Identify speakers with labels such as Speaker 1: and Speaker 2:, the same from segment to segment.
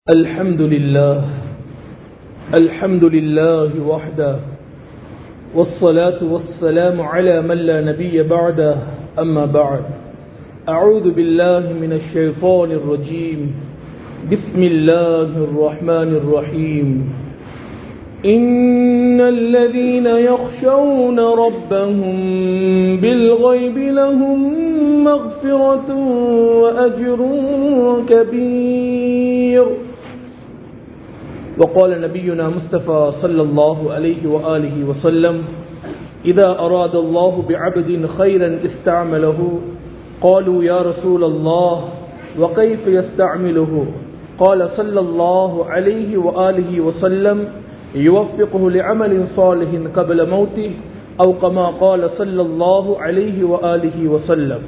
Speaker 1: الحمد لله الحمد لله وحده والصلاة والسلام على من لا نبي بعده أما بعد أعوذ بالله من الشيطان الرجيم بسم الله الرحمن الرحيم إن الذين يخشون ربهم بالغيب لهم مغفرة وأجر كبير وقال نبينا مصطفى صلى الله عليه وآله وسلم إذا أراد الله بعبد خيرا استعمله قالوا يا رسول الله وكيف يستعمله قال صلى الله عليه وآله وسلم يوفقه لعمل صالح قبل موته أو كما قال صلى الله عليه وآله وسلم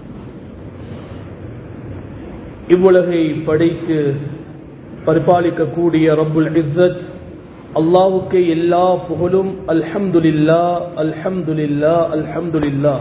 Speaker 1: இவ்வுலகை படைத்து பரிபாலிக்கக்கூடிய ரப்புல் இஸ்ஸத் அல்லாவுக்கு எல்லா புகழும் அல்ஹம்துலில்லா அல்ஹம்துலில்லா அல்ஹம்துலில்லா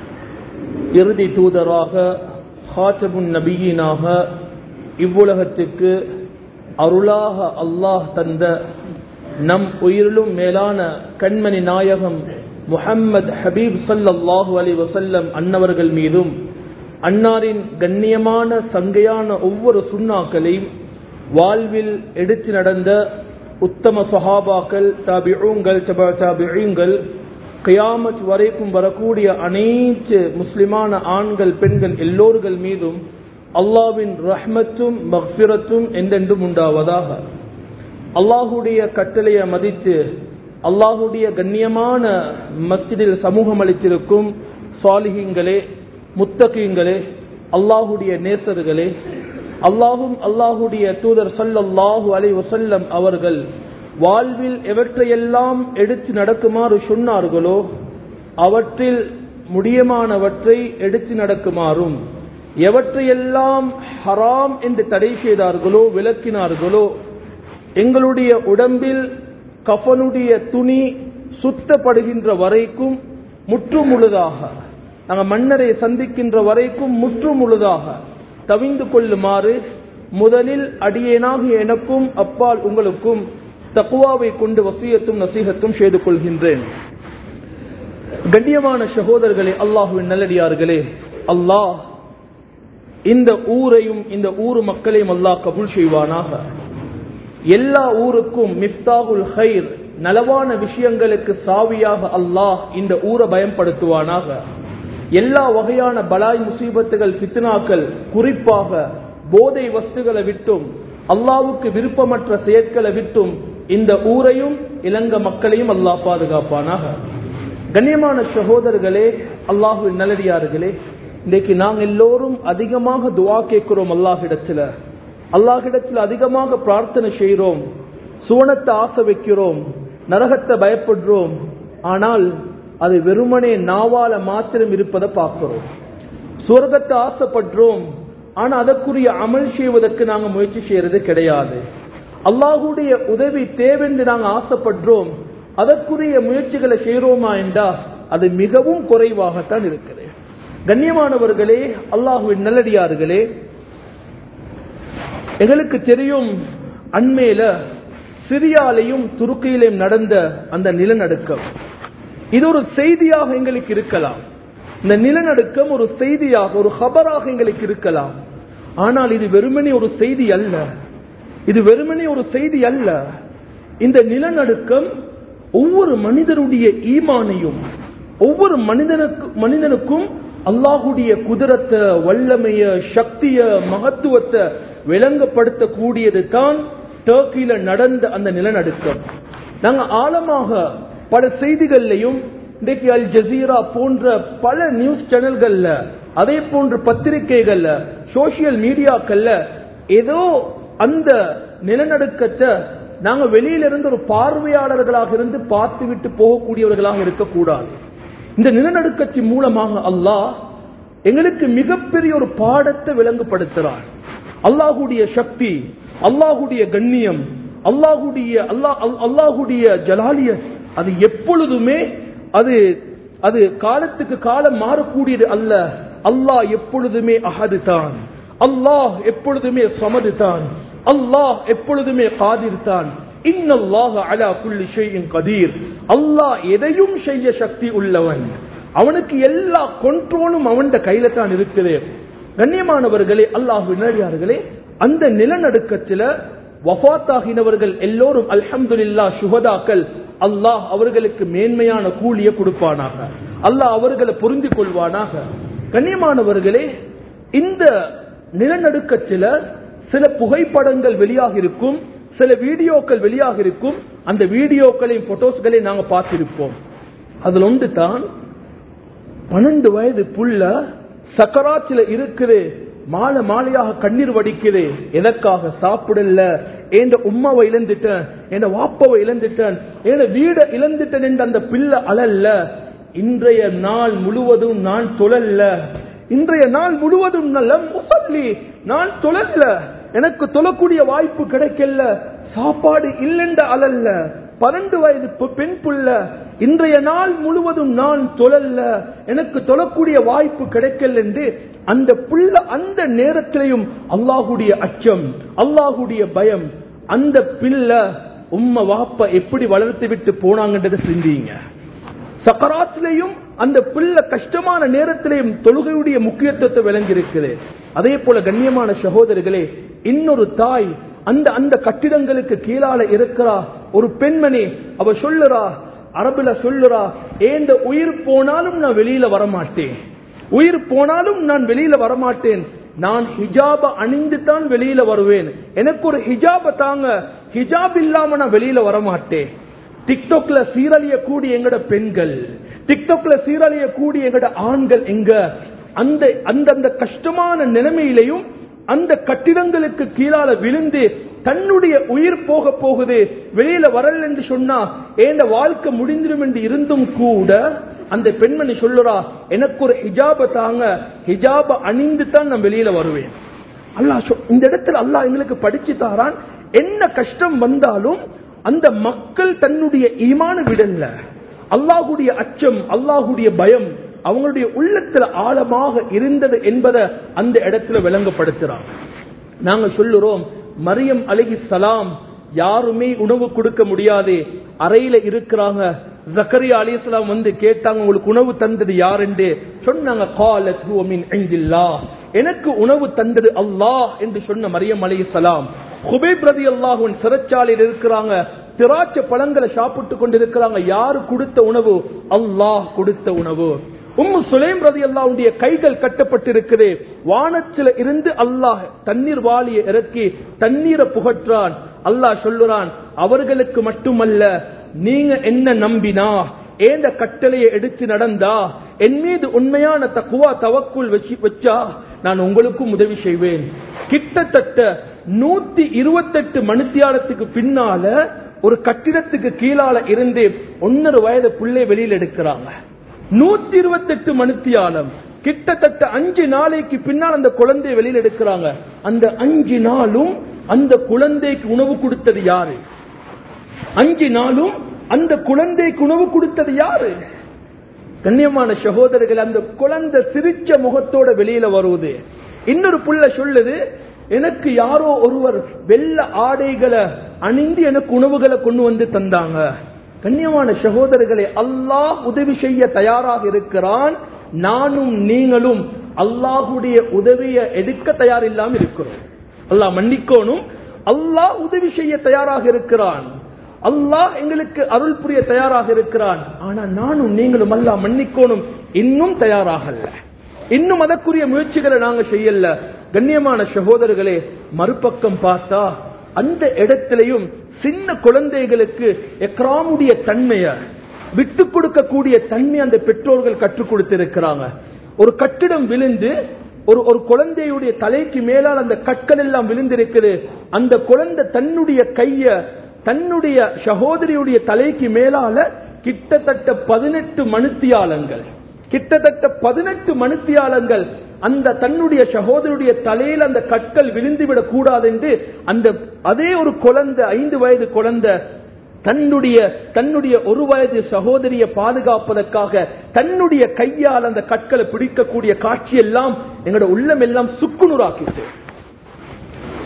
Speaker 1: இறுதி தூதராக ஹாச்சபுன் நபியினாக இவ்வுலகத்துக்கு அருளாக அல்லாஹ் தந்த நம் உயிரிலும் மேலான கண்மணி நாயகம் முஹம்மது ஹபீப் சல்லாஹூ அலி வசல்லம் அன்னவர்கள் மீதும் அன்னாரின் கண்ணியமான சங்கையான ஒவ்வொரு சுண்ணாக்களையும் வாழ்வில் எடுத்து நடந்த உத்தம சஹாபாக்கள் தாபியூங்கள் தாபியூங்கள் கயாமத் வரைக்கும் வரக்கூடிய அனைத்து முஸ்லிமான ஆண்கள் பெண்கள் எல்லோர்கள் மீதும் அல்லாவின் ரஹ்மத்தும் மக்பிரத்தும் என்றென்றும் உண்டாவதாக அல்லாஹுடைய கட்டளையை மதித்து அல்லாஹுடைய கண்ணியமான மஸ்ஜிதில் சமூகம் அளித்திருக்கும் சாலிஹீங்களே முத்தகீங்களே அல்லாஹுடைய நேசர்களே அல்லாஹும் அல்லாஹுடைய தூதர் சல்லல்லாஹு அலை வசல்லம் அவர்கள் வாழ்வில் எவற்றையெல்லாம் எடுத்து நடக்குமாறு சொன்னார்களோ அவற்றில் முடியமானவற்றை எடுத்து நடக்குமாறும் எவற்றையெல்லாம் ஹராம் என்று தடை செய்தார்களோ விளக்கினார்களோ எங்களுடைய உடம்பில் கஃனுடைய துணி சுத்தப்படுகின்ற வரைக்கும் முற்று முழுதாக நாங்கள் மன்னரை சந்திக்கின்ற வரைக்கும் முற்று முழுதாக தவிந்து கொள்ளுமாறு முதலில் அடியேனாக எனக்கும் அப்பால் உங்களுக்கும் தக்குவாவை கொண்டு வசியத்தும் நசீகத்தும் செய்து கொள்கின்றேன் கண்ணியமான சகோதரர்களே அல்லாஹுவின் நல்லடியார்களே அல்லாஹ் இந்த ஊரையும் இந்த ஊர் மக்களையும் அல்லாஹ் கபுல் செய்வானாக எல்லா ஊருக்கும் மிப்தாகுல் ஹைர் நலவான விஷயங்களுக்கு சாவியாக அல்லாஹ் இந்த ஊரை பயன்படுத்துவானாக எல்லா வகையான பலாய் முசீபத்துகள் பித்னாக்கள் குறிப்பாக போதை வஸ்துகளை விட்டும் அல்லாவுக்கு விருப்பமற்ற செயற்களை விட்டும் இந்த ஊரையும் இலங்க மக்களையும் அல்லாஹ் பாதுகாப்பானாக கண்ணியமான சகோதரர்களே அல்லாஹு நல்லடியார்களே இன்றைக்கு நாங்கள் எல்லோரும் அதிகமாக துவா கேட்கிறோம் அல்லாஹிடத்துல அல்லாஹிடத்தில் அதிகமாக பிரார்த்தனை செய்கிறோம் சுவனத்தை ஆசை வைக்கிறோம் நரகத்தை பயப்படுறோம் ஆனால் அது வெறுமனே நாவால மாத்திரம் இருப்பதை பார்க்கிறோம் சுவர்க்கத்தை ஆசைப்படுறோம் ஆனா அதற்குரிய அமல் செய்வதற்கு நாங்க முயற்சி செய்யறது கிடையாது அல்லாஹுடைய உதவி தேவென்று நாங்க ஆசைப்படுறோம் அதற்குரிய முயற்சிகளை செய்யறோமா என்றா அது மிகவும் குறைவாகத்தான் இருக்குது கண்ணியமானவர்களே அல்லாஹுவின் நல்லடியார்களே எங்களுக்கு தெரியும் அண்மையில சிரியாலையும் துருக்கியிலையும் நடந்த அந்த நிலநடுக்கம் இது ஒரு செய்தியாக எங்களுக்கு இருக்கலாம் இந்த நிலநடுக்கம் ஒரு செய்தியாக ஒரு ஹபராக எங்களுக்கு இருக்கலாம் ஆனால் இது வெறுமனே ஒரு செய்தி அல்ல இது வெறுமனே ஒரு செய்தி அல்ல இந்த நிலநடுக்கம் ஒவ்வொரு மனிதனுடைய ஈமானையும் ஒவ்வொரு மனிதனுக்கு மனிதனுக்கும் அல்லாஹுடைய குதிரத்தை வல்லமைய சக்திய மகத்துவத்தை விளங்கப்படுத்தக்கூடியது தான் டர்க்கியில நடந்த அந்த நிலநடுக்கம் நாங்க ஆழமாக பல செய்திகள்லையும் இன்றைக்கு அல் ஜசீரா போன்ற பல நியூஸ் சேனல்கள்ல அதே போன்ற பத்திரிகைகள்ல சோசியல் மீடியாக்கள்ல ஏதோ அந்த நிலநடுக்கத்தை நாங்க வெளியில இருந்து ஒரு பார்வையாளர்களாக இருந்து பார்த்து விட்டு போகக்கூடியவர்களாக இருக்கக்கூடாது இந்த நிலநடுக்கத்தின் மூலமாக அல்லாஹ் எங்களுக்கு மிகப்பெரிய ஒரு பாடத்தை விளங்குபடுத்துறார் அல்லாஹுடைய சக்தி அல்லாஹுடைய கண்ணியம் அல்லாஹுடைய அல்லாஹ் அல்லாஹுடைய ஜலாலிய அது எப்பொழுதுமே அது அது காலத்துக்கு காலம் மாறக்கூடியது அல்ல அல்லாஹ் எப்பொழுதுமே அகது தான் அல்லாஹ் எப்பொழுதுமே சமது தான் அல்லாஹ் எப்பொழுதுமே காதிர் தான் இன்னல்லாஹ அலா குல்லி ஷைஇன் கதீர் அல்லாஹ் எதையும் செய்ய சக்தி உள்ளவன் அவனுக்கு எல்லா கொண்ட்ரோலும் அவன் கையில தான் இருக்குது கண்ணியமானவர்களே அல்லாஹ் நேடியார்களே அந்த நிலநடுக்கத்துல வஃத்தாகினவர்கள் எல்லோரும் அல்ஹம்துலில்லா சுகதாக்கள் அல்லாஹ் அவர்களுக்கு மேன்மையான கூலிய கொடுப்பானாக அல்லாஹ் அவர்களை புரிந்து கொள்வானாக கண்ணியமானவர்களே இந்த நிலநடுக்கத்தில சில புகைப்படங்கள் வெளியாக இருக்கும் சில வீடியோக்கள் வெளியாக இருக்கும் அந்த வீடியோக்களையும் போட்டோஸ்களை நாங்க பார்த்திருப்போம் அதுல ஒன்று தான் பன்னெண்டு வயது புள்ள சக்கராச்சில இருக்குது மாலை மாலையாக கண்ணீர் வடிக்குது எதற்காக சாப்பிடல என் உம்மாவை இழந்துட்டேன் என் வாப்பாவை இழந்துட்டேன் என் வீட இழந்துட்டேன் என்று அந்த பிள்ளை அழல்ல இன்றைய நாள் முழுவதும் நான் தொழல்ல இன்றைய நாள் முழுவதும் நல்ல முசல்லி நான் தொழல்ல எனக்கு தொழக்கூடிய வாய்ப்பு கிடைக்கல சாப்பாடு இல்லென்ற அழல்ல பன்னெண்டு வயது பெ- பெண் புள்ள இன்றைய நாள் முழுவதும் நான் தொழல்ல எனக்கு தொழக்கூடிய வாய்ப்பு கிடைக்கல என்று அந்த புள்ள அந்த நேரத்திலையும் அல்லாஹுடைய அச்சம் அல்லாஹுடைய பயம் அந்த பிள்ளை உம்ம வாப்ப எப்படி வளர்த்து விட்டு போனாங்கன்றதை சிந்திங்க சக்கராத்திலையும் அந்த பிள்ளை கஷ்டமான நேரத்திலையும் தொழுகையுடைய முக்கியத்துவத்தை விளங்கி இருக்குது அதே போல கண்ணியமான சகோதரர்களே இன்னொரு தாய் அந்த அந்த கட்டிடங்களுக்கு கீழால இருக்கிறா ஒரு பெண்மணி அவ சொல்லுறா அரபுல சொல்லுறா ஏந்த உயிர் போனாலும் நான் வெளியில வரமாட்டேன் உயிர் போனாலும் நான் வெளியில வரமாட்டேன் நான் ஹிஜாப அணிந்து தான் வெளியில வருவேன் எனக்கு ஒரு ஹிஜாப தாங்க ஹிஜாப் இல்லாம நான் வெளியில வரமாட்டேன் டிக்டாக்ல சீரழிய கூடிய எங்கட பெண்கள் டிக்டாக்ல சீரழிய கூடிய எங்கட ஆண்கள் எங்க அந்த அந்த அந்த கஷ்டமான நிலைமையிலையும் அந்த கட்டிடங்களுக்கு கீழால விழுந்து தன்னுடைய உயிர் போக போகுது வெளியில வரல என்று சொன்னா ஏந்த வாழ்க்கை முடிந்திடும் என்று இருந்தும் கூட அந்த பெண்மணி சொல்லுறா எனக்கு ஒரு ஹிஜாப தாங்க ஹிஜாப அணிந்து தான் நான் வெளியில வருவேன் அல்லாஹ் சொ- இந்த இடத்துல அல்லாஹ் எங்களுக்கு படிச்சு தாரான் என்ன கஷ்டம் வந்தாலும் அந்த மக்கள் தன்னுடைய ஈமான விடல அல்லாஹுடைய அச்சம் அல்லாஹுடைய பயம் அவங்களுடைய உள்ளத்துல ஆழமாக இருந்தது என்பதை அந்த இடத்துல விளங்கப்படுத்துறாங்க நாங்க சொல்லுறோம் மரியம் அலகி சலாம் யாருமே உணவு கொடுக்க முடியாது அறையில இருக்கிறாங்க ஜக்கரியா அலிஸ்லாம் வந்து கேட்டாங்க உங்களுக்கு உணவு தந்தது யார் என்று சொன்னாங்க "காலத் ஹுவ மின் இந்தில்லாஹ்." எனக்கு உணவு தந்தது அல்லாஹ் என்று சொன்ன மரியம் அலைஹிஸ்ஸலாம் ஹுபைப் ரதி அல்லாஹுவின் சிறைச்சாலையில் இருக்கிறாங்க திராட்சை பழங்களை சாப்பிட்டு கொண்டிருக்கிறாங்க யாரு கொடுத்த உணவு அல்லாஹ் கொடுத்த உணவு உம்மு சுலைம் ரதி அல்லாவுடைய கைகள் கட்டப்பட்டிருக்குது வானத்தில இருந்து அல்லாஹ் தண்ணீர் வாளியை இறக்கி தண்ணீரை புகற்றான் அல்லாஹ் சொல்லுறான் அவர்களுக்கு மட்டுமல்ல நீங்க என்ன நம்பினா ஏந்த கட்டளையை எடுத்து நடந்தா என் மீது உண்மையான தக்குவா தவக்குள் வச்சு வச்சா நான் உங்களுக்கும் உதவி செய்வேன் கிட்டத்தட்ட நூத்தி இருபத்தெட்டு மணித்தியாலத்துக்கு பின்னால ஒரு கட்டிடத்துக்கு கீழால இருந்து ஒன்னரை வயது புள்ளை வெளியில் எடுக்கிறாங்க நூத்தி இருபத்தெட்டு மணித்தியாலம் கிட்டத்தட்ட அஞ்சு நாளைக்கு பின்னால் அந்த குழந்தையை வெளியில் எடுக்கிறாங்க அந்த அஞ்சு நாளும் அந்த குழந்தைக்கு உணவு கொடுத்தது யாரு அஞ்சு நாளும் அந்த குழந்தைக்கு உணவு கொடுத்தது யாரு கண்ணியமான சகோதரர்கள் அந்த குழந்தை சிரிச்ச முகத்தோட வெளியில வருவது இன்னொரு புள்ள சொல்லுது எனக்கு யாரோ ஒருவர் வெள்ள ஆடைகளை அணிந்து எனக்கு உணவுகளை கொண்டு வந்து தந்தாங்க கண்ணியமான சகோதரர்களை அல்லாஹ் உதவி செய்ய தயாராக இருக்கிறான் நானும் நீங்களும் அல்லாஹுடைய உதவியை எடுக்க தயார் இல்லாம இருக்கிறோம் அல்லாஹ் மன்னிக்கோனும் அல்லாஹ் உதவி செய்ய தயாராக இருக்கிறான் அல்லாஹ் எங்களுக்கு அருள் புரிய தயாராக இருக்கிறான் ஆனா நானும் நீங்களும் அல்லாஹ் மன்னிக்கோனும் இன்னும் தயாராகல்ல இன்னும் அதற்குரிய முயற்சிகளை நாங்க செய்யல கண்ணியமான சகோதரர்களே மறுபக்கம் பார்த்தா அந்த இடத்திலையும் சின்ன குழந்தைகளுக்கு எக்ராமுடைய தன்மைய விட்டு கொடுக்கக்கூடிய தன்மை அந்த பெற்றோர்கள் கற்றுக் கொடுத்திருக்கிறாங்க ஒரு கட்டிடம் விழுந்து ஒரு ஒரு குழந்தையுடைய தலைக்கு மேலால் அந்த கற்கள் எல்லாம் விழுந்திருக்குது அந்த குழந்தை தன்னுடைய கைய தன்னுடைய சகோதரியுடைய தலைக்கு மேலால கிட்டத்தட்ட பதினெட்டு மணித்தியாலங்கள் கிட்டத்தட்ட பதினெட்டு மணித்தியாலங்கள் அந்த தன்னுடைய சகோதரியுடைய தலையில் அந்த கற்கள் விழுந்துவிடக் கூடாது என்று அந்த அதே ஒரு குழந்தை ஐந்து வயது குழந்தை தன்னுடைய தன்னுடைய ஒரு வயது சகோதரியை பாதுகாப்பதற்காக தன்னுடைய கையால் அந்த கற்களை பிடிக்கக்கூடிய காட்சி எல்லாம் எங்களோட உள்ளம் எல்லாம் சுக்குநூறாக்கிட்டு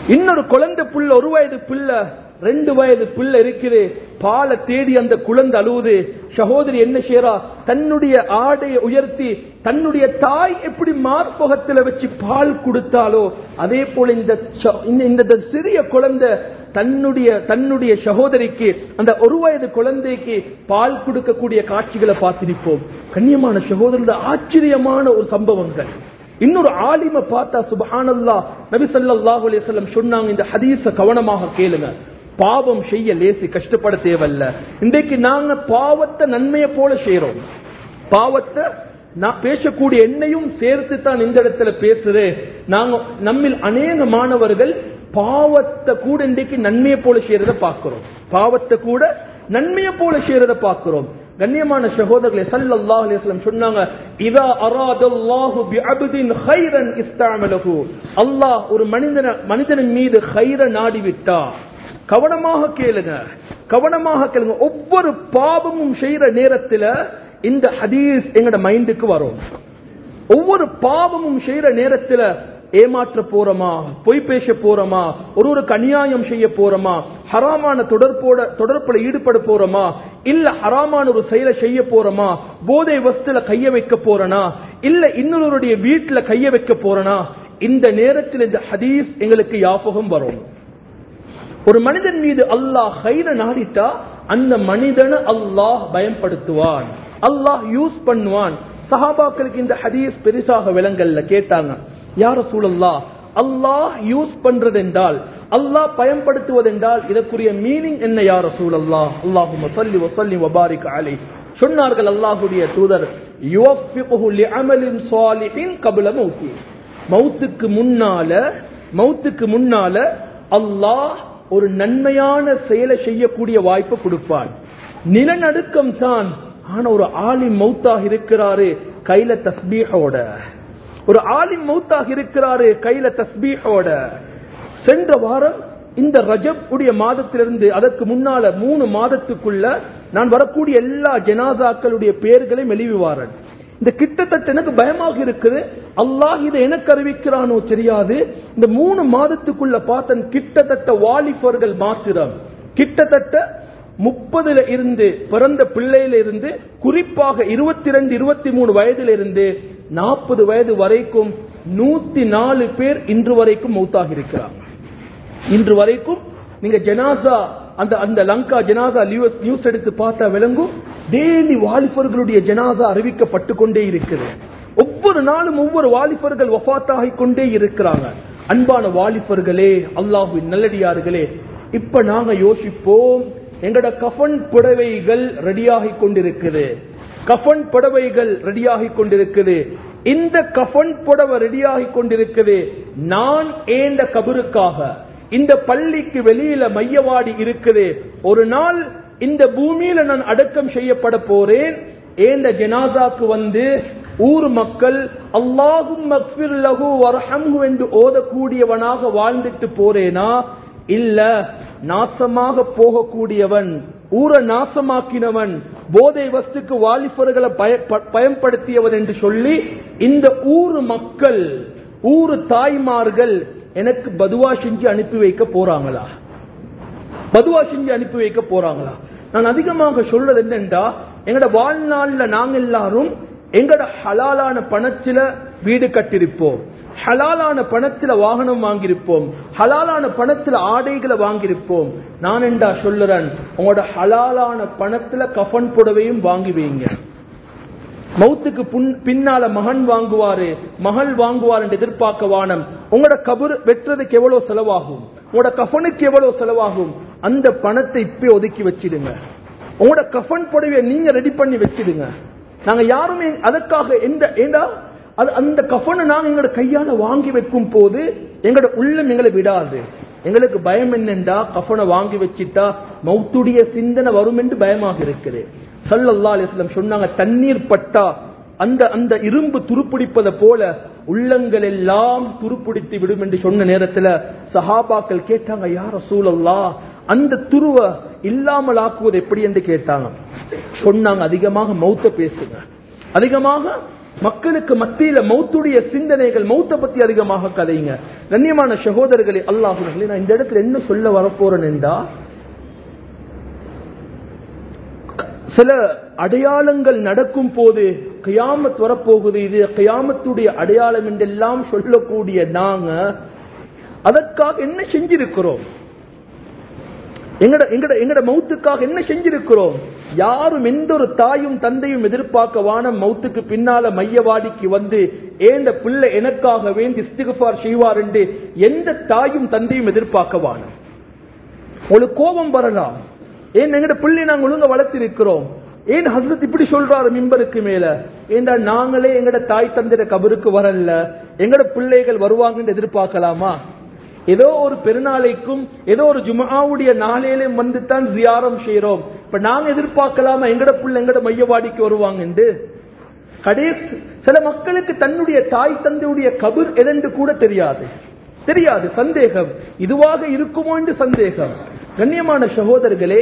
Speaker 1: இன்னொரு குழந்தை புள்ள ஒரு வயது பிள்ளை ரெண்டு வயது பிள்ளை இருக்குது பாலை தேடி அந்த குழந்தை அழுவுது சகோதரி என்ன செய்யறா தன்னுடைய ஆடையை உயர்த்தி தன்னுடைய தாய் எப்படி மார்பகத்துல வச்சு பால் கொடுத்தாலோ அதே போல இந்த ச- இந்த- இந்த சிறிய குழந்தை தன்னுடைய தன்னுடைய சகோதரிக்கு அந்த ஒரு வயது குழந்தைக்கு பால் கொடுக்கக்கூடிய காட்சிகளை பார்த்திருப்போம் கண்ணியமான சகோதரர் ஆச்சரியமான ஒரு சம்பவங்கள் இன்னொரு ஆலிம பார்த்தா சுபஹானல்லா நபி ஸல்லல்லாஹு அலைஹி வஸல்லம் சொன்னாங்க இந்த ஹதீஸ கவனமாக கேளுங்க பாவம் செய்ய லேசி கஷ்டப்பட தேவையில்ல இன்றைக்கு நாங்க பாவத்தை நன்மையை போல செய்யறோம் பாவத்தை நான் பேசக்கூடிய என்னையும் சேர்த்து தான் இந்த இடத்துல பேசுறேன் நாங்க நம்மில் அநேக மாணவர்கள் பாவத்தை கூட இன்றைக்கு நன்மையை போல செய்யறத பார்க்கிறோம் பாவத்தை கூட நன்மையை போல செய்யறத பார்க்கிறோம் கண்ணியமான சகோதரர்களே ஸல்லல்லாஹு அலைஹி வஸல்லம் சொன்னாங்க இதா அராதல்லாஹு பிஅப்தின் கைரன் இஸ்தஅமலஹு அல்லாஹ் ஒரு மனிதன மனிதனின் மீது கைர நாடி விட்டா கவனமாக கேளுங்க கவனமாக கேளுங்க ஒவ்வொரு பாவமும் செய்யற நேரத்துல இந்த ஹதீஸ் எங்கட மைண்டுக்கு வரும் ஒவ்வொரு பாவமும் செய்யற நேரத்துல ஏமாற்ற போறோமா பொய் பேச போறோமா ஒரு ஒரு அநியாயம் செய்ய போறோமா ஹராமான தொடர்போட தொடர்புல ஈடுபட போறோமா இல்ல ஹராமான ஒரு செயலை செய்ய போறோமா போதை வஸ்துல கைய வைக்க போறனா இல்ல இன்னொருடைய வீட்டுல கைய வைக்க போறனா இந்த நேரத்தில் இந்த ஹதீஸ் எங்களுக்கு யாபகம் வரும் ஒரு மனிதன் மீது அல்லாஹ் ஹைர நாடிட்டா அந்த மனிதனை அல்லாஹ் பயன்படுத்துவான் அல்லாஹ் யூஸ் பண்ணுவான் சஹாபாக்களுக்கு இந்த ஹதீஸ் பெருசாக விலங்கல்ல கேட்டாங்க யார சூழல்லா அல்லாஹ் யூஸ் பண்றது என்றால் அல்லாஹ் பயன்படுத்துவதென்றால் இதற்குரிய மீனிங் என்ன யார சூழல்லா அல்லாஹு சல்லி வசல்லி வபாரிக் அலை சொன்னார்கள் அல்லாஹுடைய தூதர் யுவஃபிகுஹு லிஅமலின் ஸாலிஹின் கப்ல மௌத்தி மௌத்துக்கு முன்னால மௌத்துக்கு முன்னால அல்லாஹ் ஒரு நன்மையான செயலை செய்யக்கூடிய வாய்ப்பு கொடுப்பான் நிலநடுக்கம் தான் ஆனா ஒரு ஆலிம் மௌத்தாக இருக்கிறாரு கையில தஸ்பீஹோட ஒரு ஆலிம் மௌத்தாக இருக்கிறாரு கையில தஸ்பீஹோட சென்ற வாரம் இந்த ரஜப் உடைய மாதத்திலிருந்து அதற்கு முன்னால மூணு மாதத்துக்குள்ள நான் வரக்கூடிய எல்லா ஜனாதாக்களுடைய பெயர்களையும் எழுவிவாரன் இந்த கிட்டத்தட்ட எனக்கு பயமாக இருக்குது அல்லாஹ் இதை எனக்கு அறிவிக்கிறானோ தெரியாது இந்த மூணு மாதத்துக்குள்ள பார்த்தன் கிட்டத்தட்ட வாலிபர்கள் மாத்திரம் கிட்டத்தட்ட முப்பதுல இருந்து பிறந்த பிள்ளையில இருந்து குறிப்பாக இருபத்தி ரெண்டு இருபத்தி மூணு வயதுல இருந்து நாற்பது வயது வரைக்கும் நூத்தி நாலு பேர் இன்று வரைக்கும் மௌத்தாக இருக்கிறாங்க இன்று வரைக்கும் நீங்க ஜனாசா அந்த அந்த லங்கா ஜனாசா நியூஸ் நியூஸ் எடுத்து பார்த்தா விளங்கும் டெய்லி வாலிபர்களுடைய ஜனாசா அறிவிக்கப்பட்டு கொண்டே இருக்குது ஒவ்வொரு நாளும் ஒவ்வொரு வாலிபர்கள் வஃத்தாகிக் கொண்டே இருக்கிறாங்க அன்பான வாலிபர்களே அல்லாஹுவின் நல்லடியார்களே இப்ப நாங்க யோசிப்போம் எங்கட கஃபன் புடவைகள் ரெடியாகி கொண்டிருக்குது கஃபன் புடவைகள் ரெடியாகி கொண்டிருக்குது இந்த கஃபன் புடவை ரெடியாகி கொண்டிருக்குது நான் ஏந்த கபருக்காக இந்த பள்ளிக்கு வெளியில மையவாடி இருக்குது ஒரு நாள் இந்த பூமியில நான் அடக்கம் செய்யப்பட போறேன் ஏந்த ஜனாதாக்கு வந்து ஊர் மக்கள் அல்லாஹும் மக்ஃபிர் லஹு வர்ஹம்ஹு என்று ஓதக்கூடியவனாக வாழ்ந்துட்டு போறேனா இல்ல நாசமாக போகக்கூடியவன் ஊரை நாசமாக்கினவன் போதை வஸ்துக்கு வாலிபர்களை பய- ப- பயன்படுத்தியவன் என்று சொல்லி இந்த ஊர் மக்கள் ஊர் தாய்மார்கள் எனக்கு பதுவா செஞ்சு அனுப்பி வைக்க போறாங்களா பதுவா செஞ்சு அனுப்பி வைக்க போறாங்களா நான் அதிகமாக சொல்றது என்னண்டா எங்கட வாழ்நாள்ல நாங்க எல்லாரும் எங்கட ஹலாலான பணத்தில வீடு கட்டிருப்போம் ஹலாலான பணத்தில வாகனம் வாங்கியிருப்போம் ஹலாலான பணத்தில ஆடைகளை வாங்கியிருப்போம் நான் என்றா சொல்லுறேன் உங்களோட ஹலாலான பணத்துல கஃன் புடவையும் வாங்கி வைங்க மௌத்துக்கு புன்- பின்னால மகன் வாங்குவாரு மகள் வாங்குவார் என்று எதிர்பார்க்க வானம் உங்களோட கபர் வெட்டுறதுக்கு எவ்வளவு செலவாகும் உங்களோட கஃபனுக்கு எவ்வளவு செலவாகும் அந்த பணத்தை இப்பே ஒதுக்கி வச்சிடுங்க உங்களோட கஃபன் புடவையை நீங்க ரெடி பண்ணி வச்சிடுங்க நாங்க யாருமே அதற்காக எந்த ஏண்டா அது அந்த கஃபனை நாங்க எங்களோட கையால வாங்கி வைக்கும் போது எங்களோட உள்ளம் எங்களை விடாது எங்களுக்கு பயம் என்னென்றா கஃபனை வாங்கி வச்சிட்டா மௌத்துடைய சிந்தனை வரும் என்று பயமாக இருக்குது சல்லல்லா அலிஸ்லம் சொன்னாங்க தண்ணீர் பட்டா அந்த அந்த இரும்பு துருப்பிடிப்பதை போல உள்ளங்கள் எல்லாம் துருப்பிடித்து விடும் என்று சொன்ன நேரத்துல சஹாபாக்கள் கேட்டாங்க யார சூழல்லா அந்த துருவ இல்லாமல் ஆக்குவது எப்படி என்று கேட்டாங்க சொன்னாங்க அதிகமாக மௌத்த பேசுங்க அதிகமாக மக்களுக்கு மத்தியில மௌத்துடைய சிந்தனைகள் மௌத்த பத்தி அதிகமாக கதைங்க கண்ணியமான சகோதரர்களே அல்லாஹுர்களே நான் இந்த இடத்துல என்ன சொல்ல வரப்போறேன் என்றா சில அடையாளங்கள் நடக்கும் போது கியாமத் வரப்போகுது இது கியாமத்துடைய அடையாளம் என்றெல்லாம் சொல்லக்கூடிய நாங்க அதற்காக என்ன செஞ்சிருக்கிறோம் எங்கட எங்கட எங்கட மௌத்துக்காக என்ன செஞ்சிருக்கிறோம் யாரும் எந்த ஒரு தாயும் தந்தையும் எதிர்பார்க்க வானம் மௌத்துக்கு பின்னால மையவாடிக்கு வந்து ஏந்த பிள்ளை எனக்காக வேண்டி இஸ்திகபார் செய்வார் என்று எந்த தாயும் தந்தையும் எதிர்பார்க்க வானம் ஒரு கோபம் வரலாம் ஏன் எங்கட பிள்ளை நாங்க ஒழுங்க வளர்த்திருக்கிறோம் ஏன் ஹசரத் இப்படி சொல்றாரு மிம்பருக்கு மேல ஏண்டா நாங்களே எங்கட தாய் தந்தைய கபருக்கு வரல எங்கட பிள்ளைகள் வருவாங்கன்னு எதிர்பார்க்கலாமா ஏதோ ஒரு பெருநாளைக்கும் ஏதோ ஒரு ஜுமாவுடைய நாளையிலும் வந்து தான் ஜியாரம் செய்யறோம் இப்ப நாங்க எதிர்பார்க்கலாமா எங்கட பிள்ளை எங்கட மையவாடிக்கு வருவாங்க கடைசி சில மக்களுக்கு தன்னுடைய தாய் தந்தையுடைய கபர் எதென்று கூட தெரியாது தெரியாது சந்தேகம் இதுவாக இருக்குமோ என்று சந்தேகம் கண்ணியமான சகோதரர்களே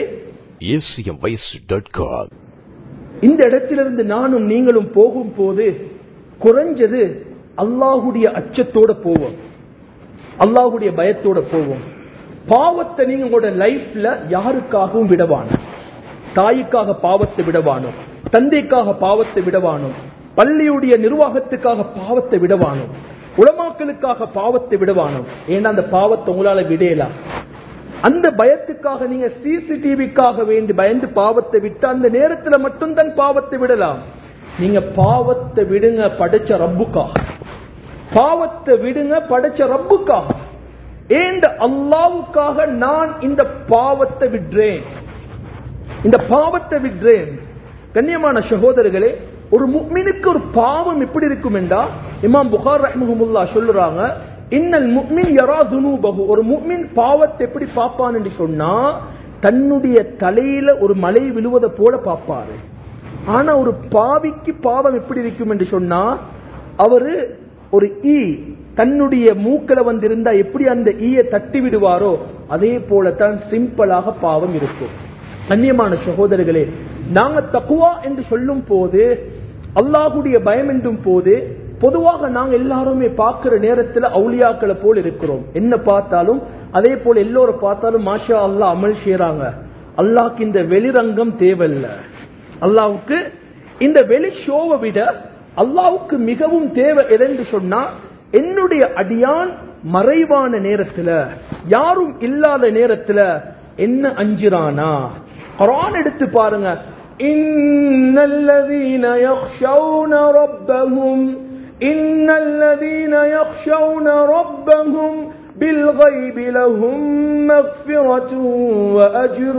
Speaker 2: acmvoice.com
Speaker 1: இந்த இடத்திலிருந்து நானும் நீங்களும் போகும் போது குறைஞ்சது அல்லாஹுடைய அச்சத்தோட போவோம் அல்லாஹுடைய பயத்தோட போவோம் பாவத்தை நீங்க உங்களோட லைஃப்ல யாருக்காகவும் விடவானோ தாய்க்காக பாவத்தை விடவானோ தந்தைக்காக பாவத்தை விடவானோ பள்ளியுடைய நிர்வாகத்துக்காக பாவத்தை விடவானோ உலமாக்களுக்காக பாவத்தை விடவானோ ஏன்னா அந்த பாவத்தை உங்களால விடையலாம் அந்த பயத்துக்காக நீங்க சிசிடிவிக்காக வேண்டி பயந்து பாவத்தை விட்டு அந்த நேரத்துல மட்டும்தான் பாவத்தை விடலாம் நீங்க பாவத்தை விடுங்க படைச்ச ரப்புக்காக பாவத்தை விடுங்க படைச்ச ரப்புக்காக ஏண்ட அல்லாவுக்காக நான் இந்த பாவத்தை விடுறேன் இந்த பாவத்தை விடுறேன் கண்ணியமான சகோதரர்களே ஒரு முக்மினுக்கு ஒரு பாவம் எப்படி இருக்கும் என்றா இமாம் புகார் ரஹ்மஹமுல்லா சொல்லுறாங்க இன்னல் முக்மின் யரா துனூபஹு ஒரு முக்மின் பாவத்தை எப்படி பார்ப்பான் என்று சொன்னா தன்னுடைய தலையில ஒரு மலை விழுவதை போல பார்ப்பாரு ஆனா ஒரு பாவிக்கு பாவம் எப்படி இருக்கும் என்று சொன்னா அவரு ஒரு ஈ தன்னுடைய மூக்கில வந்திருந்தா எப்படி அந்த ஈய தட்டி விடுவாரோ அதே போலத்தான் சிம்பிளாக பாவம் இருக்கும் கண்ணியமான சகோதரர்களே நாங்க தக்குவா என்று சொல்லும் போது அல்லாஹுடைய பயம் என்றும் போது பொதுவாக நாங்க எல்லாருமே பார்க்கிற நேரத்தில் அவுளியாக்களை போல் இருக்கிறோம் என்ன பார்த்தாலும் அதே போல எல்லோரும் பார்த்தாலும் மாஷா அல்லாஹ் அமல் செய்யறாங்க அல்லாஹ்க்கு இந்த வெளிரங்கம் தேவையில்ல அல்லாவுக்கு இந்த வெளி ஷோவை விட அல்லாவுக்கு மிகவும் தேவை எதென்று சொன்னா என்னுடைய அடியான் மறைவான நேரத்துல யாரும் இல்லாத நேரத்துல என்ன அஞ்சுறானா குரான் எடுத்து பாருங்க இன்னல்லதீன யக்ஷௌன ரப்பஹும் இன்னல்லதீன யக்ஷௌன ரப்பஹும் بالغيب لهم مغفرة وأجر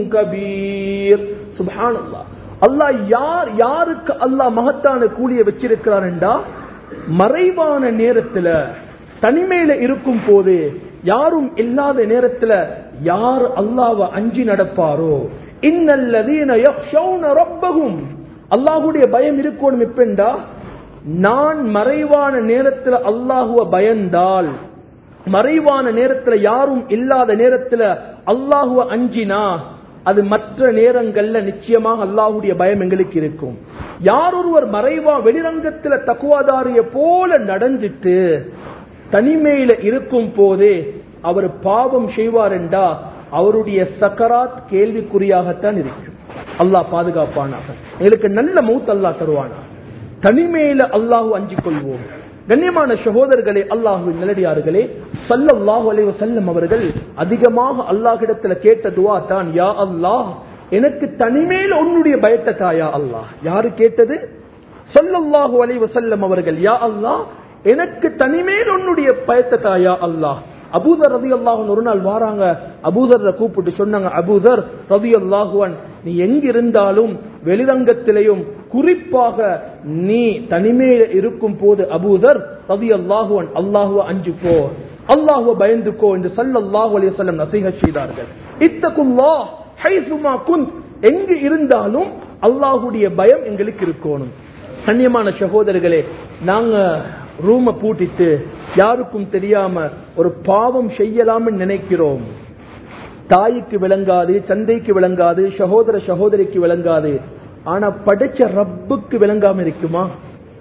Speaker 1: كبير سبحان الله அல்லாஹ் யார் யாருக்கு அல்லாஹ் மகத்தான கூலிய வச்சிருக்கிறார் என்றா மறைவான நேரத்துல தனிமையில இருக்கும் போது யாரும் இல்லாத நேரத்துல யார் அல்லாஹ்வை அஞ்சி நடப்பாரோ இன்னல்லதீன யக்ஷௌன ரப்பஹும் அல்லாஹ்வுடைய பயம் இருக்கணும் எப்பண்டா நான் மறைவான நேரத்துல அல்லாஹுவ பயந்தால் மறைவான நேரத்துல யாரும் இல்லாத நேரத்துல அல்லாஹுவ அஞ்சினா அது மற்ற நேரங்கள்ல நிச்சயமாக அல்லாஹுடைய பயம் எங்களுக்கு இருக்கும் யார் ஒருவர் மறைவா வெளிரங்கத்துல தக்குவாதாரிய போல நடந்துட்டு தனிமையில இருக்கும் போதே அவர் பாவம் செய்வார் என்றா அவருடைய சக்கராத் கேள்விக்குறியாகத்தான் இருக்கும் அல்லாஹ் பாதுகாப்பானாக எங்களுக்கு நல்ல மௌத் அல்லாஹ் தருவானா தனிமையில அல்லாஹு அஞ்சு கொள்வோம் கண்ணியமான சகோதரர்களே அல்லாஹுவின் நிலடியார்களே சல்லல்லாஹு அலைஹி வஸல்லம் அவர்கள் அதிகமாக அல்லாஹ்விடத்துல கேட்ட துவா தான் யா அல்லாஹ் எனக்கு தனிமையில் உன்னுடைய பயத்தை தாயா அல்லாஹ் யாரு கேட்டது சல்லல்லாஹு அலைஹி வஸல்லம் அவர்கள் யா அல்லாஹ் எனக்கு தனிமேல் உன்னுடைய பயத்தை தாயா அல்லாஹ் அபூதர் ரதி அல்லாஹன் ஒரு நாள் வாராங்க அபூதர் கூப்பிட்டு சொன்னாங்க அபூதர் ரதி அல்லாஹுவன் நீ எங்க இருந்தாலும் வெளிரங்கத்திலையும் குறிப்பாக நீ தனிமையில இருக்கும் போது அபூதர் ரதி அல்லாஹுவன் அல்லாஹுவ அஞ்சுக்கோ அல்லாஹுவ பயந்துக்கோ என்று சல்லல்லாஹு அலைஹி வஸல்லம் நசீஹத் செய்தார்கள் இத்தகுல்லாஹ் ஹைசுமா குன் எங்கு இருந்தாலும் அல்லாஹுடைய பயம் எங்களுக்கு இருக்கணும் கண்ணியமான சகோதரர்களே நாங்க ரூம பூட்டிட்டு யாருக்கும் தெரியாம ஒரு பாவம் செய்யலாம்னு நினைக்கிறோம் தாய்க்கு விளங்காது சந்தைக்கு விளங்காது சகோதர சகோதரிக்கு விளங்காது ஆனா படைச்ச ரப்புக்கு விளங்காம இருக்குமா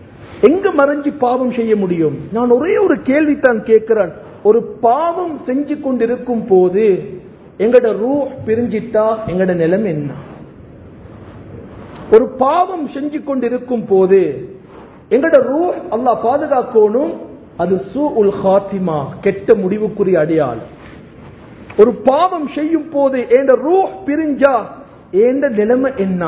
Speaker 1: எங்க மறைஞ்சு பாவம் செய்ய முடியும் நான் ஒரே ஒரு கேள்வி தான் கேட்கிறேன் ஒரு பாவம் செஞ்சு கொண்டிருக்கும் போது எங்கட ரூ பிரிஞ்சிட்டா எங்கட நிலைமை என்ன ஒரு பாவம் செஞ்சு கொண்டிருக்கும் போது எங்கட ரூ அல்லாஹ் பாதுகாக்கணும் அது சூ உல் ஹாத்திமா கெட்ட முடிவுக்குரிய அடையாளம் ஒரு பாவம் செய்யும் போது என்ற ரூ பிரிஞ்சா என்ற நிலைமை என்ன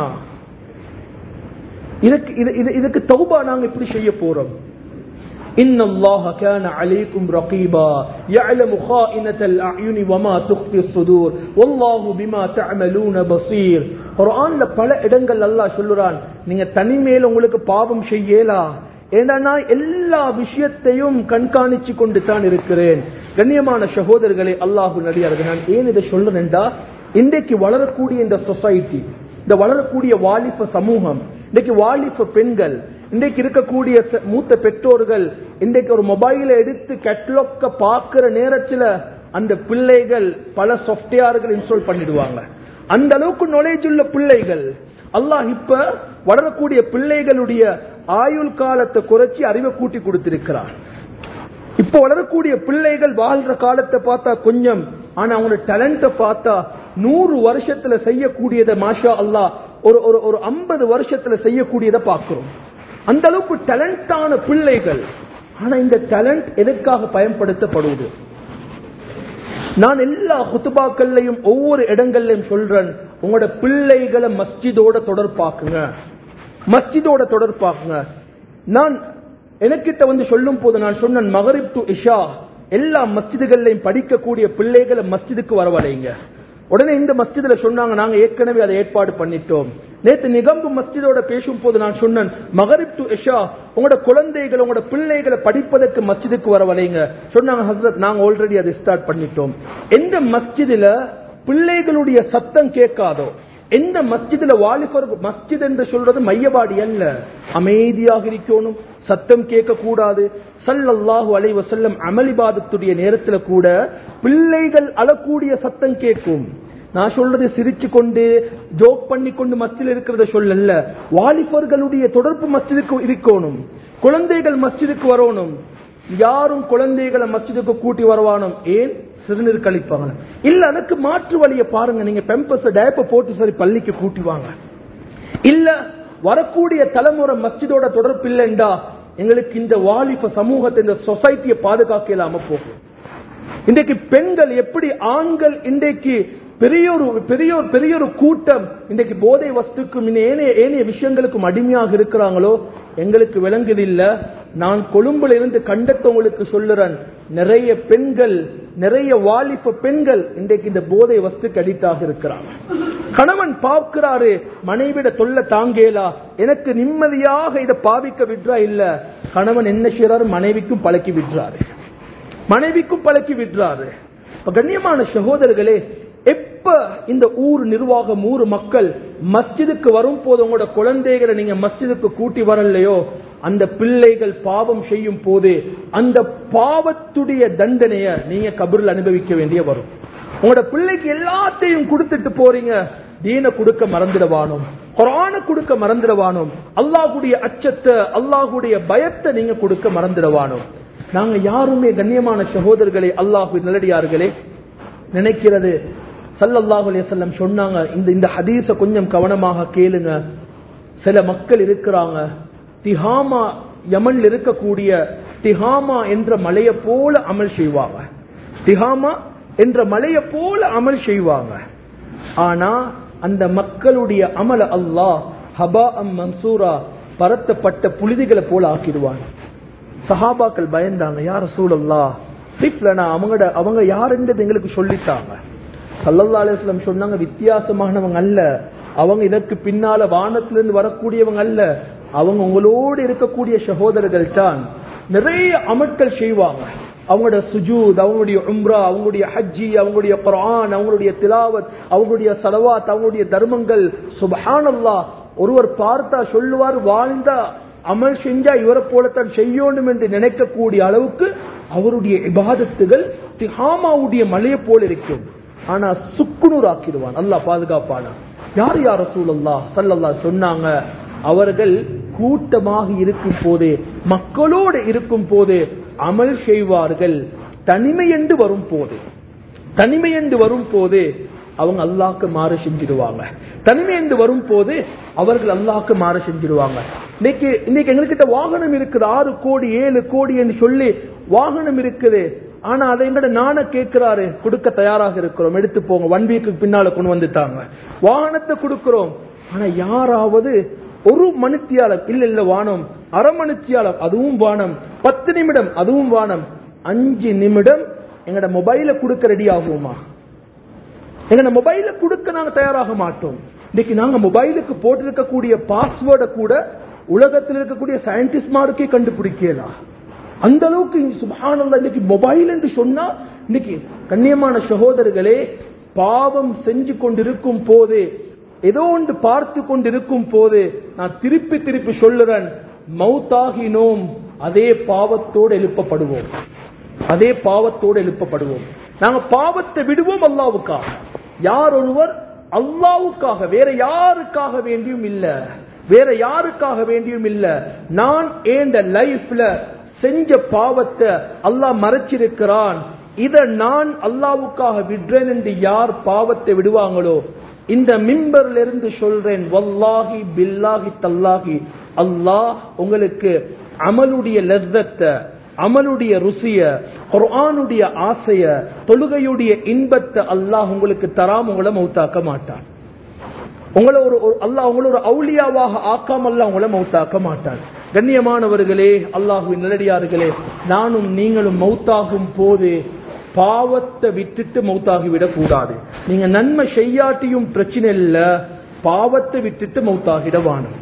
Speaker 1: இதுக்கு இது- இது- இதுக்கு தௌபா நாங்க இப்படி செய்ய போறோம் إن الله كان عليكم رقيبا يعلم خائنة الأعين وما تخفي الصدور والله بما تعملون بصير குர்ஆன்ல பல இடங்கள் அல்லாஹ் சொல்லுறான் நீங்க தனிமையில உங்களுக்கு பாவம் செய்யலா ஏன்னா நான் எல்லா விஷயத்தையும் கண்காணிச்சு கொண்டு தான் இருக்கிறேன் கண்ணியமான சகோதரர்களே அல்லாஹு நடிகார்கள் நான் ஏன் இதை சொல்றேன்டா இன்றைக்கு வளரக்கூடிய இந்த சொசைட்டி இந்த வளரக்கூடிய வாலிப சமூகம் இன்னைக்கு வாலிப பெண்கள் இன்றைக்கு இருக்கக்கூடிய ச- மூத்த பெற்றோர்கள் இன்றைக்கு ஒரு மொபைலை எடுத்து கேட்லாக்க பார்க்கிற நேரத்துல அந்த பிள்ளைகள் பல சாஃப்ட்வேர்கள் இன்ஸ்டால் பண்ணிடுவாங்க அந்த அளவுக்கு knowledge உள்ள பிள்ளைகள் அல்லாஹ் இப்ப வளரக்கூடிய பிள்ளைகளுடைய ஆயுள் காலத்தை குறைச்சி அறிவை கூட்டி கொடுத்திருக்கிறார் இப்ப வளரக்கூடிய பிள்ளைகள் வாழ்ற காலத்தை பார்த்தா கொஞ்சம் ஆனா அவங்களோட டேலண்ட பார்த்தா நூறு வருஷத்துல செய்யக்கூடியதை மாஷா அல்லாஹ் ஒரு ஒரு ஒரு ஐம்பது வருஷத்துல செய்யக்கூடியதை பார்க்கிறோம் அந்த அளவுக்கு டேலண்டான பிள்ளைகள் ஆனா இந்த டேலண்ட் எதற்காக பயன்படுத்தப்படுவது நான் எல்லா குத்துபாக்கள்லையும் ஒவ்வொரு இடங்கள்லையும் சொல்றேன் உங்களோட பிள்ளைகளை மஸ்ஜிதோட தொடர்பாக்குங்க மஸ்ஜிதோட தொடர்பாக்குங்க நான் எனக்கிட்ட வந்து சொல்லும் போது நான் சொன்னேன் மகரிப் டு இஷா எல்லா மஸ்ஜிதுகள்லையும் படிக்கக்கூடிய பிள்ளைகளை மஸ்ஜிதுக்கு வரவழைங்க உடனே இந்த மஸ்ஜிதுல சொன்னாங்க நாங்க ஏற்கனவே அதை ஏற்பாடு பண்ணிட்டோம் நேத்து நிகம்பு மஸ்ஜிதோட பேசும் போது நான் சொன்னேன் மகரிப் டு இஷா உங்களோட குழந்தைகள் உங்களோட பிள்ளைகளை படிப்பதற்கு மஸ்ஜிதுக்கு வரவழைங்க சொன்னாங்க ஹசரத் நாங்க ஆல்ரெடி அதை ஸ்டார்ட் பண்ணிட்டோம் எந்த மஸ்ஜிதுல பிள்ளைகளுடைய சத்தம் கேட்காதோ எந்த மஸ்ஜிதுல வாலிபர் மஸ்ஜித் என்று சொல்றது மையவாடி அல்ல அமைதியாக இருக்கணும் சத்தம் கேட்க கூடாது சல்லல்லாஹு அலைஹி வஸல்லம் அமளிபாதத்துடைய நேரத்துல கூட பிள்ளைகள் அழக்கூடிய சத்தம் கேட்கும் நான் சொல்றது சிரிச்சு கொண்டு ஜோக் பண்ணி கொண்டு மஸ்ஜில் இருக்கிறத சொல்லல வாலிபர்களுடைய தொடர்பு மஸ்ஜிதுக்கு இருக்கணும் குழந்தைகள் மஸ்ஜிதுக்கு வரணும் யாரும் குழந்தைகளை மஸ்ஜிதுக்கு கூட்டி வருவானும் ஏன் சிறுநீர் கழிப்பாங்க இல்ல அதுக்கு மாற்று வழியை பாருங்க நீங்க பெம்பஸ் டயப்ப போட்டு சரி பள்ளிக்கு கூட்டி வாங்க இல்ல வரக்கூடிய தலைமுறை மஸ்ஜிதோட தொடர்பு இல்லைண்டா எங்களுக்கு இந்த வாலிப சமூகத்தை இந்த சொசைட்டியை பாதுகாக்க இல்லாம போகும் இன்றைக்கு பெண்கள் எப்படி ஆண்கள் இன்றைக்கு பெரிய ஒரு பெரிய ஒரு பெரிய ஒரு கூட்டம் இன்றைக்கு போதை வஸ்துக்கும் இன்னும் ஏனைய ஏனைய விஷயங்களுக்கும் அடிமையாக இருக்கிறாங்களோ எங்களுக்கு விளங்குது இல்ல நான் கொழும்புல இருந்து கண்டத்தவங்களுக்கு சொல்லுறேன் நிறைய பெண்கள் நிறைய வாலிப பெண்கள் இன்றைக்கு இந்த போதை வஸ்துக்கு அடிக்டாக இருக்கிறாங்க கணவன் பார்க்கிறாரு மனைவிட தொல்ல தாங்கேலா எனக்கு நிம்மதியாக இதை பாவிக்க விட்றா இல்ல கணவன் என்ன செய்யறாரு மனைவிக்கும் பழக்கி விடுறாரு மனைவிக்கும் பழக்கி விடுறாரு இப்ப கண்ணியமான சகோதரர்களே எப்ப இந்த ஊர் நிர்வாகம் ஊர் மக்கள் மஸ்ஜிதுக்கு வரும் போது உங்களோட குழந்தைகளை நீங்க மஸ்ஜிதுக்கு கூட்டி வரலையோ அந்த பிள்ளைகள் பாவம் செய்யும் போது அந்த பாவத்துடைய தண்டனைய நீங்க கபரில் அனுபவிக்க வேண்டிய வரும் உங்களோட பிள்ளைக்கு எல்லாத்தையும் கொடுத்துட்டு போறீங்க தீன கொடுக்க மறந்துடவானோம் குரான கொடுக்க மறந்துடவானோம் அல்லாஹுடைய அச்சத்தை அல்லாஹுடைய பயத்தை நீங்க கொடுக்க மறந்துடவானோம் நாங்க யாருமே கண்ணியமான சகோதரர்களே அல்லாஹு நல்லடியார்களே நினைக்கிறது சல்லல்லாஹு அலைஹி வஸல்லம் சொன்னாங்க இந்த இந்த ஹதீஸ கொஞ்சம் கவனமாக கேளுங்க சில மக்கள் இருக்கிறாங்க திஹாமா யமன்ல இருக்கக்கூடிய திஹாமா என்ற மலையை போல அமல் செய்வாங்க திஹாமா என்ற மலையை போல அமல் செய்வாங்க ஆனா அந்த மக்களுடைய அமல அல்லாஹ் ஹபா அம் மன்சூரா பரத்தப்பட்ட புழுதிகளை போல ஆக்கிடுவாங்க சஹாபாக்கள் பயந்தாங்க யார் சூழல்லா சிப்லனா அவங்களோட அவங்க யாருன்றது எங்களுக்கு சொல்லித்தாங்க சல்லல்லா அலிஸ்லாம் சொன்னாங்க வித்தியாசமானவங்க அல்ல அவங்க இதற்கு பின்னால வானத்திலிருந்து வரக்கூடியவங்க அல்ல அவங்க உங்களோடு இருக்கக்கூடிய சகோதரர்கள் தான் நிறைய அமட்கள் செய்வாங்க அவங்களோட சுஜூத் அவங்களுடைய உம்ரா அவங்களுடைய ஹஜ்ஜி அவங்களுடைய குர்ஆன் அவங்களுடைய திலாவத் அவங்களுடைய சலவாத் அவங்களுடைய தர்மங்கள் சுபஹானல்லா ஒருவர் பார்த்தா சொல்லுவார் வாழ்ந்தா அமல் செஞ்சா இவரை போலத்தான் செய்யணும் என்று நினைக்கக்கூடிய அளவுக்கு அவருடைய இபாதத்துகள் திஹாமாவுடைய மலையை போல இருக்கும் ஆனா சுக்குநூறு ஆக்கிடுவான் அல்லாஹ் பாதுகாப்பானா யார் யார் சூழல்லா சல்லல்லா சொன்னாங்க அவர்கள் கூட்டமாக இருக்கும் போதே மக்களோடு இருக்கும் போதே அமல் செய்வார்கள் தனிமை என்று வரும் போது தனிமை என்று வரும் போது அவங்க அல்லாஹ்க்கு மாறு செஞ்சிடுவாங்க தனிமை என்று வரும் போது அவர்கள் அல்லாஹ்க்கு மாறு செஞ்சிடுவாங்க இன்னைக்கு இன்னைக்கு எங்ககிட்ட வாகனம் இருக்குது ஆறு கோடி ஏழு கோடி என்று சொல்லி வாகனம் இருக்குது ஆனா அதை எங்கட நான கேட்கிறாரு கொடுக்க தயாராக இருக்கிறோம் எடுத்து போங்க ஒன் வீக்கு பின்னால கொண்டு வந்துட்டாங்க வாகனத்தை கொடுக்கிறோம் ஆனா யாராவது ஒரு மணித்தியாலம் இல்ல இல்ல வானம் அரை மணித்தியாலம் அதுவும் வானம் பத்து நிமிடம் அதுவும் வானம் அஞ்சு நிமிடம் எங்கட மொபைல கொடுக்க ரெடி ஆகுமா எங்க மொபைல கொடுக்க நாங்க தயாராக மாட்டோம் இன்னைக்கு நாங்க மொபைலுக்கு போட்டிருக்கக்கூடிய பாஸ்வேர்டை கூட உலகத்தில் இருக்கக்கூடிய சயின்டிஸ்ட்மாருக்கே கண்டுபிடிக்கலாம் அந்த அளவுக்கு சுபஹானல்லாஹ் இன்னைக்கு மொபைல் என்று சொன்னா இன்னைக்கு கண்ணியமான சகோதரர்களே பாவம் செஞ்சு கொண்டிருக்கும் போது ஏதோ ஒன்று பார்த்து கொண்டிருக்கும் போது நான் திருப்பி திருப்பி சொல்லுறேன் மௌத்தாகினோம் அதே பாவத்தோடு எழுப்பப்படுவோம் அதே பாவத்தோடு எழுப்பப்படுவோம் நாங்க பாவத்தை விடுவோம் அல்லாவுக்காக யார் ஒருவர் அல்லாவுக்காக வேற யாருக்காக வேண்டியும் இல்ல வேற யாருக்காக வேண்டியும் இல்ல நான் ஏண்ட லைஃப்ல செஞ்ச பாவத்தை அல்லாஹ் மறைச்சிருக்கிறான் இத நான் அல்லாவுக்காக விடுறேன் என்று யார் பாவத்தை விடுவாங்களோ இந்த மிம்பர்ல இருந்து சொல்றேன் வல்லாஹி பில்லாஹி தல்லாஹி அல்லாஹ் உங்களுக்கு அமலுடைய லெத்தத்தை அமலுடைய ருசிய குர்ஆனுடைய ஆசைய தொழுகையுடைய இன்பத்தை அல்லாஹ் உங்களுக்கு தராம உங்களை மௌத்தாக்க மாட்டான் உங்களை ஒரு ஒரு- அல்லாஹ் உங்களை ஒரு அவுலியாவாக ஆக்காம அல்லாஹ் உங்களை மௌத்தாக்க மாட்டான் கண்ணியமானவர்களே அல்லாஹுவின் நிலடியார்களே நானும் நீங்களும் மௌத்தாகும் போது பாவத்தை விட்டுட்டு மௌத்தாகி விடக் கூடாது நீங்க நன்மை செய்யாட்டியும் பிரச்சனை இல்ல பாவத்தை விட்டுட்டு மௌத்தாகிட வாணும்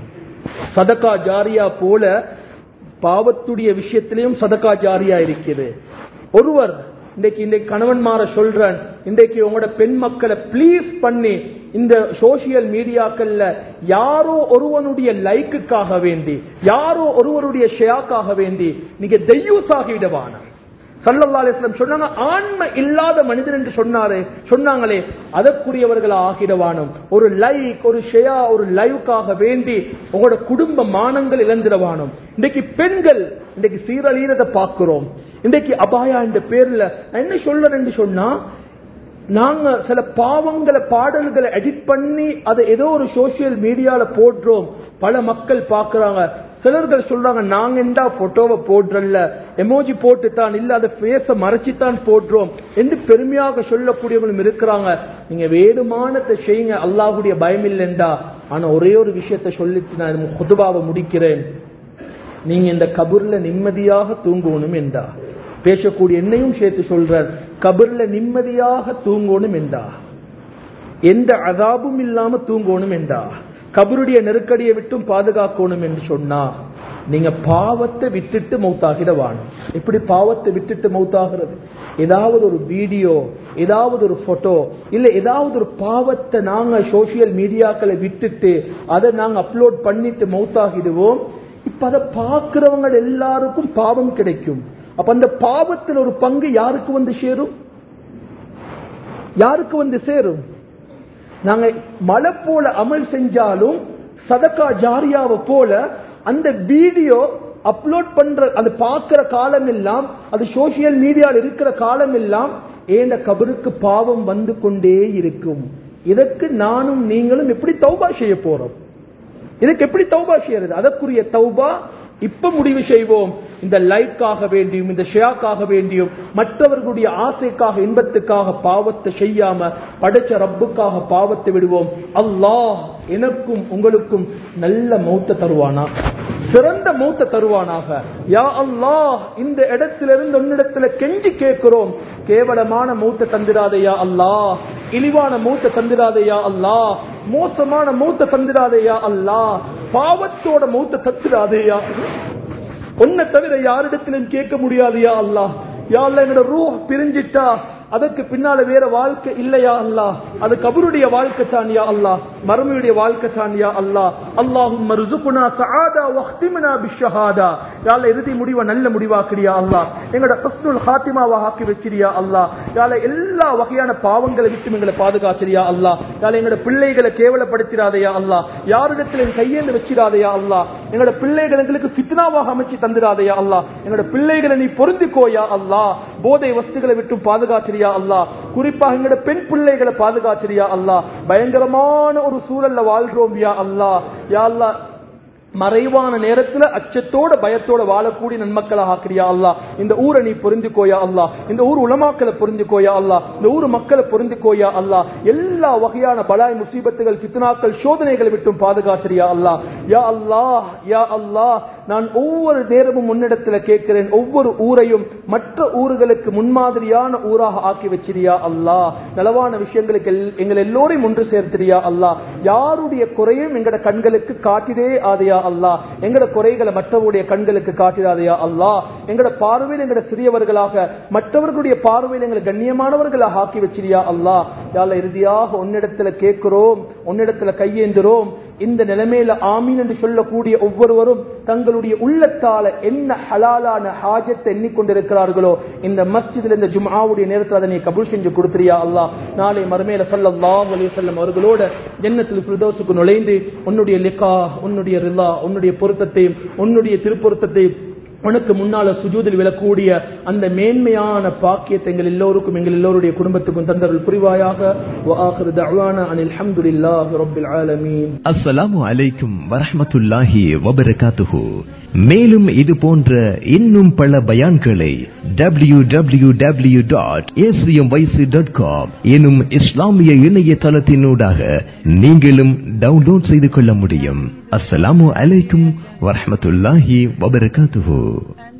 Speaker 1: சதகா ஜாரியா போல பாவத்துடைய விஷயத்திலையும் சதகா ஜாரியா இருக்குது ஒருவர் இன்றைக்கு இன்றைக்கு கணவன்மார சொல்றேன் இன்றைக்கு உங்களோட பெண் மக்களை ப்ளீஸ் பண்ணி இந்த சோசியல் மீடியாக்கள்ல யாரோ ஒருவனுடைய லைக்குக்காக வேண்டி யாரோ ஒருவருடைய ஷேக்காக வேண்டி நீங்க தெய்யூசாகிவிடவான சல்லல்லா அலிஸ்லாம் சொன்னாங்க ஆன்மை இல்லாத மனிதன் என்று சொன்னாரு சொன்னாங்களே அதற்குரியவர்கள் ஆகிடவானும் ஒரு லைக் ஒரு ஷெயா ஒரு லைவுக்காக வேண்டி உங்களோட குடும்ப மானங்கள் இழந்திடவானும் இன்றைக்கு பெண்கள் இன்றைக்கு சீரழீரத்தை பார்க்கிறோம் இன்றைக்கு அபாயா என்ற பேர்ல நான் என்ன சொல்றேன் என்று சொன்னா நாங்க சில பாவங்களை பாடல்களை எடிட் பண்ணி அதை ஏதோ ஒரு சோசியல் மீடியால போடுறோம் பல மக்கள் பாக்குறாங்க சிலர்கள் சொல்றாங்க நாங்க எந்தா போட்டோவை போடுறல்ல எமோஜி போட்டுத்தான் இல்ல அதை பேச மறைச்சித்தான் போடுறோம் என்று பெருமையாக சொல்லக்கூடியவங்களும் இருக்கிறாங்க நீங்க வேணுமானத்தை செய்யுங்க அல்லாஹுடைய பயம் இல்லைண்டா ஆனா ஒரே ஒரு விஷயத்தை சொல்லிட்டு நான் குதுபாவை முடிக்கிறேன் நீங்க இந்த கபூர்ல நிம்மதியாக தூங்கணும் என்றா பேசக்கூடிய என்னையும் சேர்த்து சொல்றார் கபர்ல நிம்மதியாக தூங்கணும் என்றா எந்த அதாபும் இல்லாம தூங்கணும் என்றா கபருடைய நெருக்கடியை விட்டும் பாதுகாக்கணும் என்று சொன்னா நீங்க பாவத்தை விட்டுட்டு மௌத்தாகிட வாணும் எப்படி பாவத்தை விட்டுட்டு மௌத்தாகிறது ஏதாவது ஒரு வீடியோ ஏதாவது ஒரு போட்டோ இல்ல ஏதாவது ஒரு பாவத்தை நாங்க சோசியல் மீடியாக்களை விட்டுட்டு அதை நாங்க அப்லோட் பண்ணிட்டு மௌத்தாகிடுவோம் இப்ப அதை பார்க்கிறவங்க எல்லாருக்கும் பாவம் கிடைக்கும் அப்ப அந்த பாவத்தில் ஒரு பங்கு யாருக்கு வந்து சேரும் யாருக்கு வந்து சேரும் நாங்க மலை போல அமல் செஞ்சாலும் சதக்கா ஜாரியாவை போல அந்த வீடியோ அப்லோட் பண்ற அது பார்க்கிற காலம் எல்லாம் அது சோசியல் மீடியாவில் இருக்கிற காலம் எல்லாம் ஏண்ட கபருக்கு பாவம் வந்து கொண்டே இருக்கும் இதற்கு நானும் நீங்களும் எப்படி தௌபா செய்ய போறோம் இதுக்கு எப்படி தௌபா செய்யறது அதற்குரிய தௌபா இப்ப முடிவு செய்வோம் இந்த லைக்காக வேண்டியும் இந்த ஷேக்காக வேண்டியும் மற்றவர்களுடைய ஆசைக்காக இன்பத்துக்காக பாவத்தை செய்யாம படைச்ச ரப்புக்காக பாவத்தை விடுவோம் அல்லாஹ் எனக்கும் உங்களுக்கும் நல்ல மௌத்த தருவானா சிறந்த மௌத்த தருவானாக யா அல்லாஹ் இந்த இடத்திலிருந்து உன்னிடத்துல கெஞ்சி கேட்கிறோம் கேவலமான மூத்த தந்திராதையா அல்லாஹ் இழிவான மூத்த தந்திராதையா அல்லாஹ் மோசமான மூத்த தந்திராதையா அல்லாஹ் பாவத்தோட மூத்த தந்திராதையா உன்னை தவிர யாரிடத்திலும் கேட்க முடியாதையா அல்லாஹ் யா அல்லாஹ் என்னோட ரூ பிரிஞ்சிட்டா அதற்கு பின்னால வேற வாழ்க்கை இல்லையா அல்லாஹ் அது கபருடைய வாழ்க்கை தானியா அல்லாஹ் மறுமையுடைய வாழ்க்கை தானியா அல்லாஹ் அல்லாஹும் மர்சுகுனா சஆதா வஹ்திம்னா பிஷ்ஷஹாதா யா அல்லாஹ் இறுதி முடிவை நல்ல முடிவாக்குறியா அல்லாஹ் எங்களோட ஹஸ்னுல் ஹாத்திமாவா ஆக்கி வச்சிரியா அல்லாஹ் யா அல்லாஹ் எல்லா வகையான பாவங்களை விட்டு எங்களை பாதுகாச்சிரியா அல்லாஹ் யா அல்லாஹ் எங்களோட பிள்ளைகளை கேவலப்படுத்திடாதையா அல்லாஹ் யாரிடத்தில் கையேந்து வச்சிடாதையா அல்லாஹ் எங்களோட பிள்ளைகள் எங்களுக்கு ஃபித்னாவாக அமைச்சு தந்திராதையா அல்லாஹ் எங்களோட பிள்ளைகளை நீ பொருந்திக்கோயா அல்லாஹ் போதை வஸ்துகளை விட்டு பாதுகாச்சிரியா அல்லாஹ் குறிப்பாக எங்களோட பெண் பிள்ளைகளை பாதுகாச்சிரியா அல்லாஹ் பயங்கரமான ஒரு சூழல்ல வாழ்றோம் யா அல்லாஹ் யா அல்லாஹ் மறைவான நேரத்துல அச்சத்தோட பயத்தோட வாழக்கூடிய நன்மக்களாக ஆக்கிறியா அல்லா இந்த ஊரை நீ பொருந்திக்கோயா அல்லா இந்த ஊர் உலமாக்களை பொருந்திக்கோயா அல்லா இந்த ஊர் மக்களை பொருந்திக்கோயா அல்லா எல்லா வகையான பலாய் முசீபத்துகள் பித்னாக்கள் சோதனைகளை விட்டும் பாதுகாத்திரியா அல்லா யா அல்லாஹ் யா அல்லாஹ் நான் ஒவ்வொரு நேரமும் முன்னிடத்துல கேட்கிறேன் ஒவ்வொரு ஊரையும் மற்ற ஊர்களுக்கு முன்மாதிரியான ஊராக ஆக்கி வச்சிரியா அல்லாஹ் நலவான விஷயங்களுக்கு எல்- எங்கள் எல்லோரையும் ஒன்று சேர்த்திரியா அல்லாஹ் யாருடைய குறையும் எங்கட கண்களுக்கு காட்டிதே ஆதையா அல்லாஹ் எங்கட குறைகளை மற்றவருடைய கண்களுக்கு காட்டிடாதையா அல்லாஹ் எங்கட பார்வையில் எங்கட சிறியவர்களாக மற்றவர்களுடைய பார்வையில் எங்களை கண்ணியமானவர்களாக ஆக்கி வச்சிரியா அல்லாஹ் யால இறுதியாக உன்னிடத்துல கேட்கிறோம் உன்னிடத்துல கையேந்துறோம் இந்த நிலைமையில ஆமீன் என்று சொல்லக்கூடிய ஒவ்வொருவரும் தங்களுடைய உள்ளத்தால என்ன ஹலாலான ஹாஜத்தை எண்ணிக்கொண்டிருக்கிறார்களோ இந்த மஸ்ஜிதில் இந்த ஜும்ஆவுடைய நேரத்தில் அதை நீ கபூல் செஞ்சு கொடுத்துறியா அல்லாஹ் நாளை மறுமையில ஸல்லல்லாஹு அலைஹி வஸல்லம் அவர்களோட ஜன்னத்துல் ஃபிர்தௌஸுக்கு நுழைந்து உன்னுடைய லிகா உன்னுடைய ரிலா உன்னுடைய பொருத்தத்தையும் உன்னுடைய திருப்பொருத்தத்தையும் உனக்கு முன்னால சுஜூதில் விழக்கூடிய அந்த மேன்மையான பாக்கியத்தை எங்கள் எல்லோருக்கும் எங்கள் எல்லோருடைய குடும்பத்துக்கும் தந்தர்கள் புரிவாயாக وآخر دعوانا أن الحمد لله رب العالمين
Speaker 2: அஸ்ஸலாமு அலைக்கும் வரஹ்மத்துல்லாஹி வபரகாத்துஹு மேலும் இது போன்ற இன்னும் பல பயான்களை W W W dot dot com எனும் இஸ்லாமிய இணையதளத்தினூடாக நீங்களும் டவுன்லோட் செய்து கொள்ள முடியும் அஸ்ஸலாமு அலைக்கும் வரஹ்மத்துல்லாஹி வபரகாத்துஹு